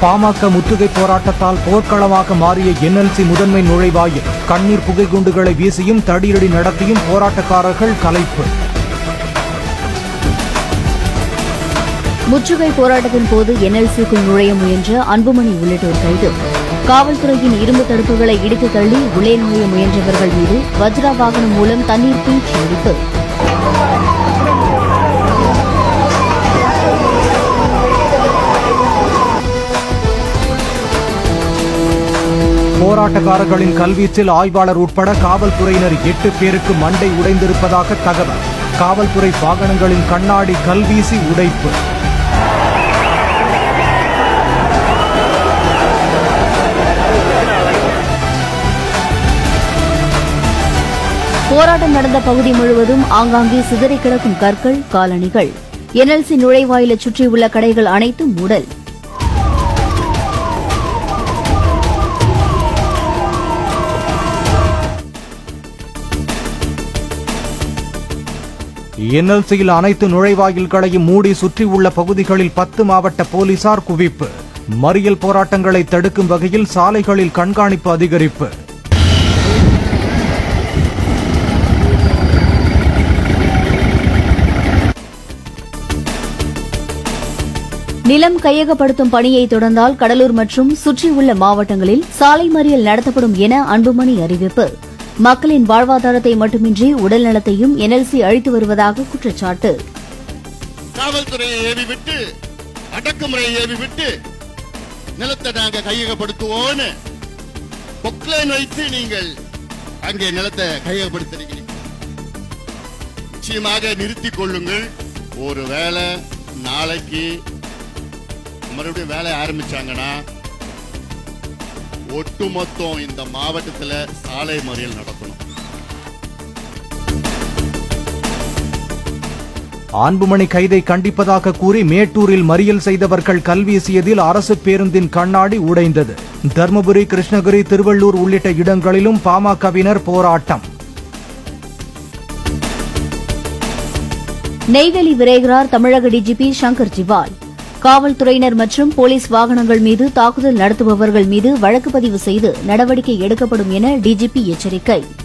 பாமக முற்றுகை போராட்டத்தால் போர்க்களமாக மாறிய என்எல்சி முதன்மை நுழைவாயில் கண்ணீர் புகை குண்டுகளை வீசியும் தடியடி நடத்தியும் போராட்டக்காரர்கள் கலைப்பு முற்றுகை போராட்டத்தின் போது என்எல்சிக்குள் நுழைய முயன்ற அன்புமணி உள்ளிட்டோர் கைது காவல்துறையின் இரும்பு தடுப்புகளை இடித்து தள்ளி உள்ளே நுழைய முயன்றவர்கள் மீது வஜ்ரா வாகனம் மூலம் தண்ணீர் பீச்சி அடிப்பு போராட்டக்காரர்களின் கல்வீச்சில் ஆய்வாளர் உட்பட காவல்துறையினர் எட்டு பேருக்கு மண்டை உடைந்திருப்பதாக தகவல் காவல்துறை வாகனங்களின் கண்ணாடி கல்வீசி உடைப்பு போராட்டம் நடந்த பகுதி முழுவதும் ஆங்காங்கே சிதறி கிடக்கும் கற்கள் காலணிகள் என்எல்சி நுழைவாயிலை சுற்றியுள்ள கடைகள் அனைத்தும் மூடல் என்எல்சியில் அனைத்து நுழைவாயில்களையும் மூடி சுற்றியுள்ள பகுதிகளில் பத்து மாவட்ட போலீசார் குவிப்பு மறியல் போராட்டங்களை தடுக்கும் வகையில் சாலைகளில் கண்காணிப்பு அதிகரிப்பு நிலம் கையகப்படுத்தும் பணியை தொடர்ந்தால் கடலூர் மற்றும் சுற்றியுள்ள மாவட்டங்களில் சாலை மறியல் நடத்தப்படும் என அன்புமணி அறிவிப்பு மக்களின் வாழ்வாதாரத்தை மட்டுமின்றி உடல் நலத்தையும் என்எல்சி அழித்து வருவதாக குற்றச்சாட்டு காவல்துறையை ஏவி விட்டு அடக்குமுறையை ஏவி விட்டு நிலத்தை நாங்க கையகப்படுத்துவோம்னு பொக்லைன் வைத்து நீங்கள் அங்கே நிலத்தை கையகப்படுத்துறீங்க நிச்சயமாக நிறுத்திக் கொள்ளுங்கள் ஒருவேளை நாளைக்கு மறுபடியும் வேலை ஆரம்பிச்சாங்கன்னா ஒட்டுமொத்தம் இந்த மாவட்டத்துல சாலை மறியல் நடக்கணும் அன்புமணி கைதை கண்டிப்பதாக கூறி மேட்டூரில் மறியல் செய்தவர்கள் கல்வீசியதில் அரசு பேருந்தின் கண்ணாடி உடைந்தது தருமபுரி கிருஷ்ணகிரி திருவள்ளூர் உள்ளிட்ட இடங்களிலும் பாமகவினர் போராட்டம் நெய்வேலி விரைகிறார் தமிழக டிஜிபி சங்கர் ஜிவால் காவல்துறையினர் மற்றும் போலீஸ் வாகனங்கள் மீது தாக்குதல் நடத்துபவர்கள் மீது வழக்கு பதிவு செய்து நடவடிக்கை எடுக்கப்படும் என டிஜிபி எச்சரிக்கை